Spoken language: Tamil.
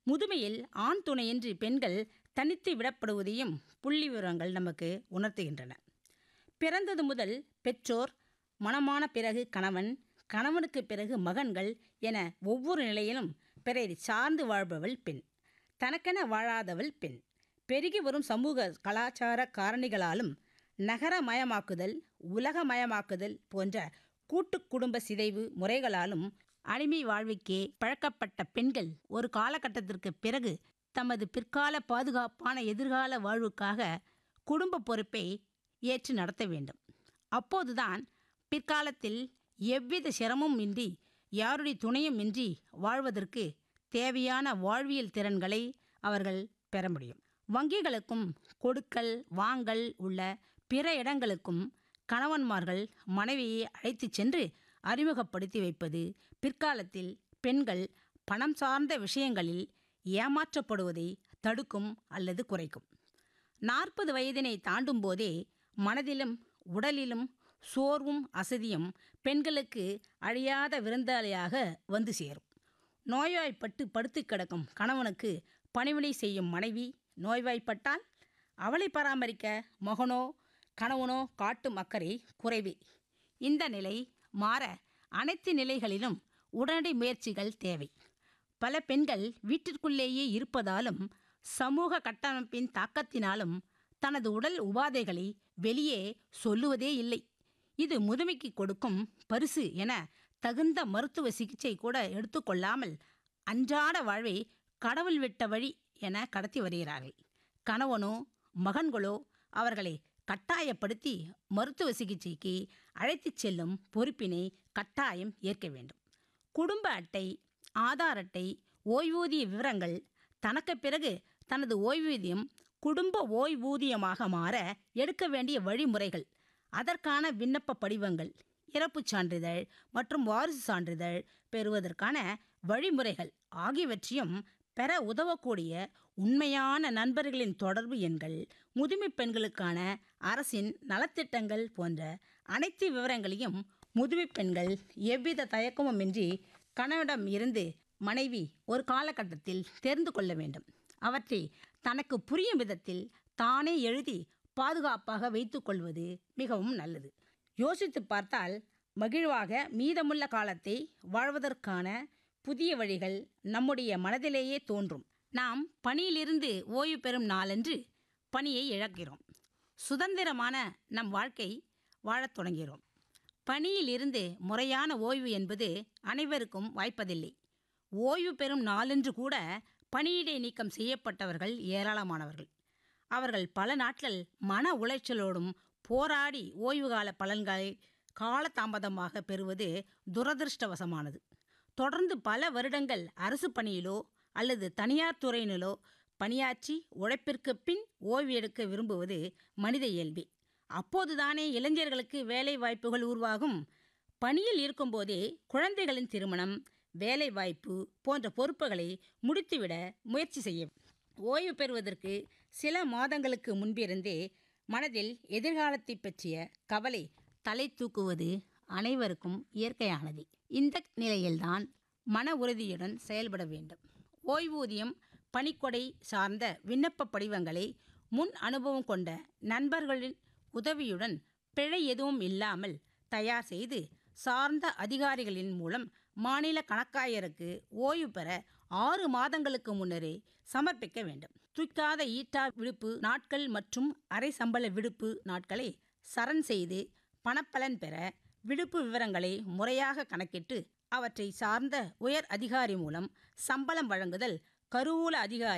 முதுமையில் ஆண் துணையின்றி பெண்கள் தனித்து விடப்படுவதையும் புள்ளி விவரங்கள் நமக்கு உணர்த்துகின்றன பிறந்தது முதல் பெற்றோர் மணமான பிறகு கணவன் கணவனுக்கு பிறகு மகன்கள் என ஒவ்வொரு நிலையிலும் பிறரை சார்ந்து வாழ்பவள் பெண் தனக்கென வாழாதவள் பெண் பெருகி வரும் சமூக கலாச்சார காரணிகளாலும் நகரமயமாக்குதல் உலகமயமாக்குதல் போன்ற கூட்டு குடும்ப சிதைவு முறைகளாலும் அடிமை வாழ்வுக்கே பழக்கப்பட்ட பெண்கள் ஒரு காலகட்டத்திற்கு பிறகு தமது பிற்கால பாதுகாப்பான எதிர்கால வாழ்வுக்காக குடும்ப பொறுப்பை ஏற்று நடத்த வேண்டும் அப்போதுதான் பிற்காலத்தில் எவ்வித சிரமமும் இன்றி யாருடைய துணையும் இன்றி வாழ்வதற்கு தேவையான வாழ்வியல் திறன்களை அவர்கள் பெற முடியும் வங்கிகளுக்கும் கொடுக்கல் வாங்கல் உள்ள பிற இடங்களுக்கும் கணவன்மார்கள் மனைவியை அழைத்துச் சென்று அறிமுகப்படுத்தி வைப்பது பிற்காலத்தில் பெண்கள் பணம் சார்ந்த விஷயங்களில் ஏமாற்றப்படுவதை தடுக்கும் அல்லது குறைக்கும் நாற்பது வயதினை தாண்டும் போதே மனதிலும் உடலிலும் சோர்வும் அசதியும் பெண்களுக்கு அழியாத விருந்தாளியாக வந்து சேரும் நோய்வாய்ப்பட்டு படுத்து கிடக்கும் கணவனுக்கு பணிவிடை செய்யும் மனைவி நோய்வாய்ப்பட்டால் அவளை பராமரிக்க மகனோ கணவனோ காட்டும் அக்கறை குறைவே இந்த நிலை மாற அனைத்து நிலைகளிலும் உடனடி முயற்சிகள் தேவை பல பெண்கள் வீட்டிற்குள்ளேயே இருப்பதாலும் சமூக கட்டமைப்பின் தாக்கத்தினாலும் தனது உடல் உபாதைகளை வெளியே சொல்லுவதே இல்லை இது முதுமைக்கு கொடுக்கும் பரிசு என தகுந்த மருத்துவ சிகிச்சை கூட எடுத்துக்கொள்ளாமல் அன்றாட வாழ்வை கடவுள் விட்ட வழி என கடத்தி வருகிறார்கள் கணவனோ மகன்களோ அவர்களை கட்டாயப்படுத்தி மருத்துவ சிகிச்சைக்கு அழைத்துச் செல்லும் பொறுப்பினை கட்டாயம் ஏற்க வேண்டும் குடும்ப அட்டை ஆதார் அட்டை ஓய்வூதிய விவரங்கள் தனக்கு பிறகு தனது ஓய்வூதியம் குடும்ப ஓய்வூதியமாக மாற எடுக்க வேண்டிய வழிமுறைகள் அதற்கான விண்ணப்ப படிவங்கள் இறப்புச் சான்றிதழ் மற்றும் வாரிசு சான்றிதழ் பெறுவதற்கான வழிமுறைகள் ஆகியவற்றையும் பெற உதவக்கூடிய உண்மையான நண்பர்களின் தொடர்பு எண்கள் முதுமை பெண்களுக்கான அரசின் நலத்திட்டங்கள் போன்ற அனைத்து விவரங்களையும் முதுமை பெண்கள் எவ்வித தயக்கமுமின்றி கணவனிடம் இருந்து மனைவி ஒரு காலகட்டத்தில் தெரிந்து கொள்ள வேண்டும் அவற்றை தனக்கு புரியும் விதத்தில் தானே எழுதி பாதுகாப்பாக வைத்துக்கொள்வது மிகவும் நல்லது யோசித்து பார்த்தால் மகிழ்வாக மீதமுள்ள காலத்தை வாழ்வதற்கான புதிய வழிகள் நம்முடைய மனதிலேயே தோன்றும் நாம் பணியிலிருந்து ஓய்வு பெறும் நாளன்று பணியை இழக்கிறோம் சுதந்திரமான நம் வாழ்க்கை வாழத் தொடங்கிறோம் பணியிலிருந்து முறையான ஓய்வு என்பது அனைவருக்கும் வாய்ப்பதில்லை ஓய்வு பெறும் நாளன்று கூட பணியிடை நீக்கம் செய்யப்பட்டவர்கள் ஏராளமானவர்கள் அவர்கள் பல நாட்கள் மன உளைச்சலோடும் போராடி ஓய்வுகால பலன்களை காலதாமதமாக பெறுவது துரதிருஷ்டவசமானது தொடர்ந்து பல வருடங்கள் அரசு பணியிலோ அல்லது தனியார் துறையினிலோ பணியாற்றி உழைப்பிற்கு பின் ஓய்வு எடுக்க விரும்புவது மனித இயல்பே அப்போதுதானே இளைஞர்களுக்கு வேலை வாய்ப்புகள் உருவாகும் பணியில் இருக்கும்போதே குழந்தைகளின் திருமணம் வேலை வாய்ப்பு போன்ற பொறுப்புகளை முடித்துவிட முயற்சி செய்ய ஓய்வு பெறுவதற்கு சில மாதங்களுக்கு முன்பிருந்தே மனதில் எதிர்காலத்தை பற்றிய கவலை தலை தூக்குவது அனைவருக்கும் இயற்கையானது இந்த நிலையில்தான் மன உறுதியுடன் செயல்பட வேண்டும் ஓய்வூதியம் பணிக்கொடை சார்ந்த விண்ணப்ப படிவங்களை முன் அனுபவம் கொண்ட நண்பர்களின் உதவியுடன் பிழை எதுவும் இல்லாமல் தயார் செய்து சார்ந்த அதிகாரிகளின் மூலம் மாநில கணக்காயருக்கு ஓய்வு பெற ஆறு மாதங்களுக்கு முன்னரே சமர்ப்பிக்க வேண்டும் துய்க்காத ஈட்டா விடுப்பு நாட்கள் மற்றும் அரை சம்பள விடுப்பு நாட்களை சரண் செய்து பணப்பலன் பெற விடுப்பு விவரங்களை முறையாக கணக்கிட்டு அவற்றை சார்ந்த உயர் அதிகாரி மூலம் சம்பளம் வழங்குதல் கருவூல அதிகாரி